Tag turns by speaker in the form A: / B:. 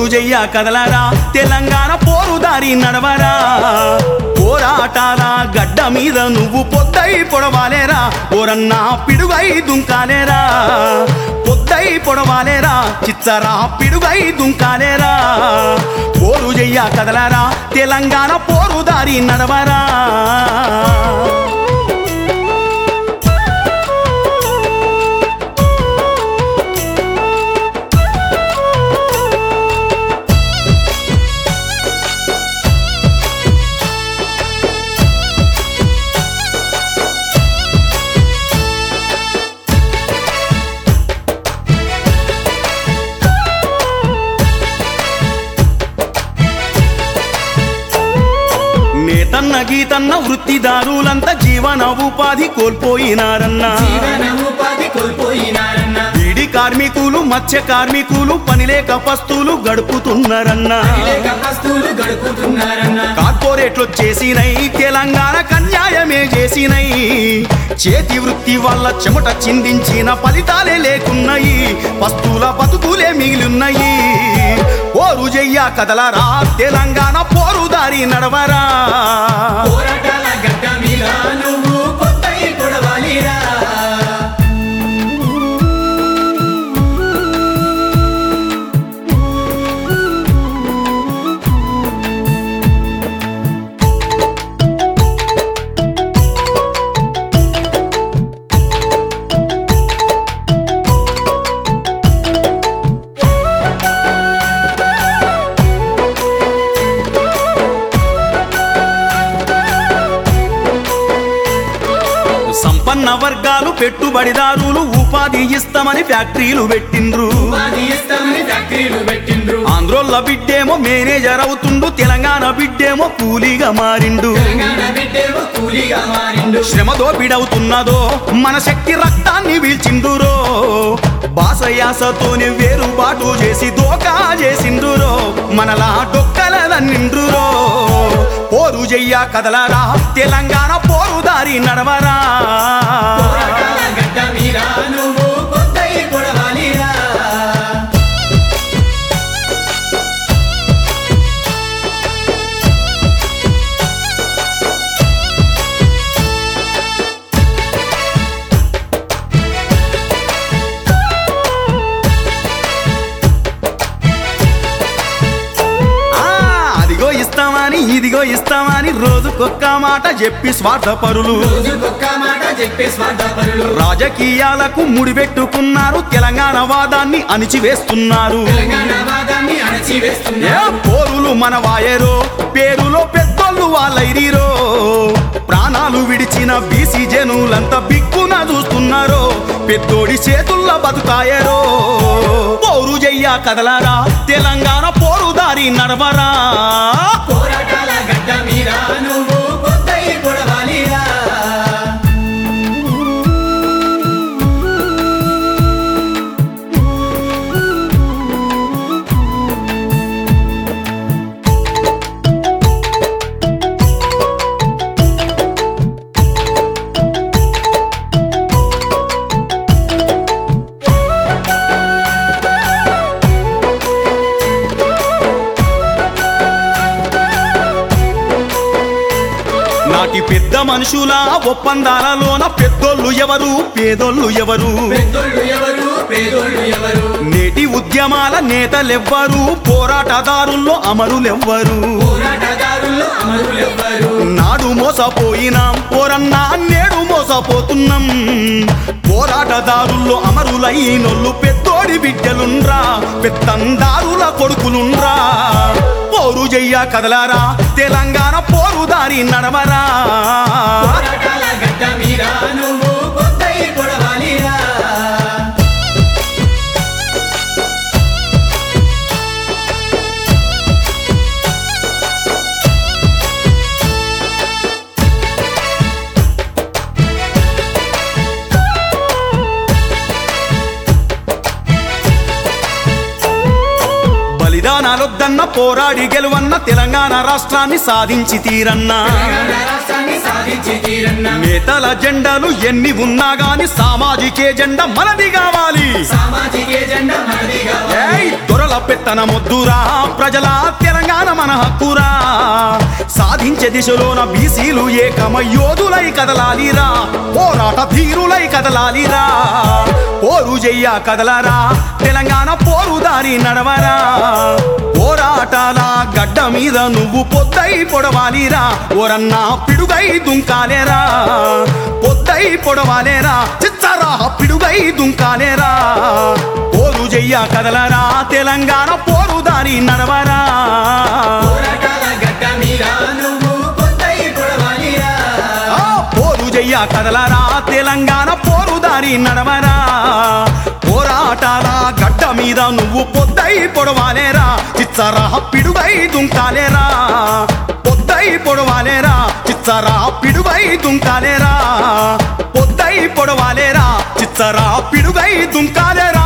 A: చెయ్య కదలరా తెలంగాణ పోరుదారి నడవరా పోరాటాల గడ్డ మీద నువ్వు పొద్దై పొడవాలేరా ఓరన్నా పిడుగై దుంకాలేరా పొద్దై పొడవాలేరా చిచ్చరా పిడుగై దుంకాలేరా పోరు చెయ్య కదలరా తెలంగాణ పోరుదారి నడవరా నేతన్న గీతన్న వృత్తిదారులంతా జీవన ఉపాధి కోల్పోయినారన్నా
B: జీవన ఉపాధి కోల్పోయినారన్న
A: బీడి కార్మికులు మత్స్య కార్మికులు పనిలేక పస్తులు గడుపుతున్నారన్నా
B: లేక వస్తువులు గడుపుతున్నారన్న
A: కార్పొరేట్లు చేసినై తెలంగాణ కన్యాయమే చేసినై చేతి వృత్తి వల్ల చెమట చిందించిన ఫలితాలే లేకున్నాయి పస్తుల బతుకులే మిగిలిన్నాయి పోరు చెయ్య కదలరా తెలంగాణ పోరుదారి నడవరా
B: పోరాటాల గడ్డ మీద నువ్వు కొత్తై పొడవాలిరా
A: సంపన్న వర్గాలు పెట్టుబడిదారులు ఉపాధి ఇస్తామని ఫ్యాక్టరీలు పెట్టిండ్రు
B: ఉపాధి ఇస్తామని ఫ్యాక్టరీలు పెట్టిండ్రు
A: ఆంధ్రోళ్ళ బిడ్డేమో మేనేజర్ అవుతుండు తెలంగాణ బిడ్డేమో కూలీగా మారిండు
B: తెలంగాణ బిడ్డేమో కూలీగా మారిండు
A: శ్రమ దోపిడవుతున్నదో మన శక్తి రక్తాన్ని వీల్చిండురో బాసయాసతోని వేరుబాటు చేసి దోకా చేసిండ్రురో మనలా డొక్కలదన్నిండ్రురో పోరు చెయ్య కదలరా తెలంగాణ పోరుదారి నడవరా
B: పోరాటాల గడ్డ మీద నువ్వు కొత్తై పొడవాలిరా
A: ఆ, అదిగో ఇస్తామని ఇదిగో ఇస్తామని రోజుకొక్క మాట చెప్పి స్వార్థపరులు
B: రోజుకొక్క మాట చెప్పే స్వార్థపరులు
A: రాజకీయాలకు ముడిపెట్టుకున్నారు తెలంగాణ వాదాన్ని అణిచివేస్తున్నారు
B: తెలంగాణ వాదాన్ని
A: ఏ
B: అణచివేస్తున్నారు
A: పోరులు మన వాయరో పేరులో పెద్దోళ్ళు వాళ్ళైరీరో ప్రాణాలు విడిచిన బీసీ జనులంతా బిక్కున చూస్తున్నారో పెద్దోడి చేతుల్లో బతుకాయరో పోరు చెయ్య కదలరా తెలంగాణ పోరుదారి నడవరా
B: పోరాటాల గడ్డ మీద నువ్వు కొత్తై పొడవాలిరా
A: నాటి పెద్ద మనుషుల ఒప్పందాలలోన పెద్దోళ్ళు ఎవరు పేదోళ్ళు ఎవరు
B: పెద్దోళ్ళు ఎవరు పేదోళ్ళు ఎవరు
A: నేటి ఉద్యమాల నేతలెవ్వరు పోరాటదారుల్లో అమరులెవ్వరు
B: పోరాటదారుల్లో అమరులెవ్వరు
A: నాడు మోసపోయినాం పోరన్నా నేడు మోసపోతున్నాం పోరాటదారుల్లో అమరులైనోళ్ళు పెద్దోడి బిడ్డలుండ్రా పెత్తందారుల కొడుకులుండ్రా పోరు చెయ్య కదలారా తెలంగాణ పోరుదారి నడవరా
B: పోరాటాల గడ్డ మీద నువ్వు కొత్తై పొడవాలిరా
A: బలిదానాలొద్దన్న పోరాడి గెలువన్న తెలంగాణ రాష్ట్రాన్ని సాధించి తీరన్నా
B: తెలంగాణ రాష్ట్రాన్ని సాధించి తీరన్న
A: నేతల జెండాలు ఎన్ని ఉన్నా గాని సామాజిక జెండా మనది కావాలి
B: సామాజిక ఎజెండా మనది కావాలి
A: ఏయ్ దొరల దొరల పెత్తన మొద్దురా ప్రజల తెలంగాణ మన హక్కురా సాధించే దిశలోన బీసీలు ఏకమయోధులై కదలాలిరా పోరాట ధీరులై కదలాలిరా పోరు చెయ్య కదలరా తెలంగాణ పోరు దారి నడవరా పోరాటాల గడ్డ మీద నువ్వు పొద్దై పొడవాలిరా ఓరన్నా పిడుగై దుంకాలేరా పొద్దై పొడవాలేరా చిచ్చరా పిడుగై దుంకాలేరా పోరు చెయ్య కదలరా తెలంగాణ పోరు దారి నడవరా
B: పోరాటాల గడ్డ మీద నువ్వు పొద్దై పొడవాలిరా
A: ఆ పోరు చెయ్య కదలరా తెలంగాణ పోరు దారి నడవరా పోరాటాల గడ్డ మీద నువ్వు పొద్దై పొడవాలేరా చిచ్చరా పిడుగై దుంకాలేరా పొద్దై పొడవాలేరా చిచ్చరా పిడుగై దుంకాలేరా పొద్దై పొడవాలేరా చిచ్చరా పిడుగై దుంకాలేరా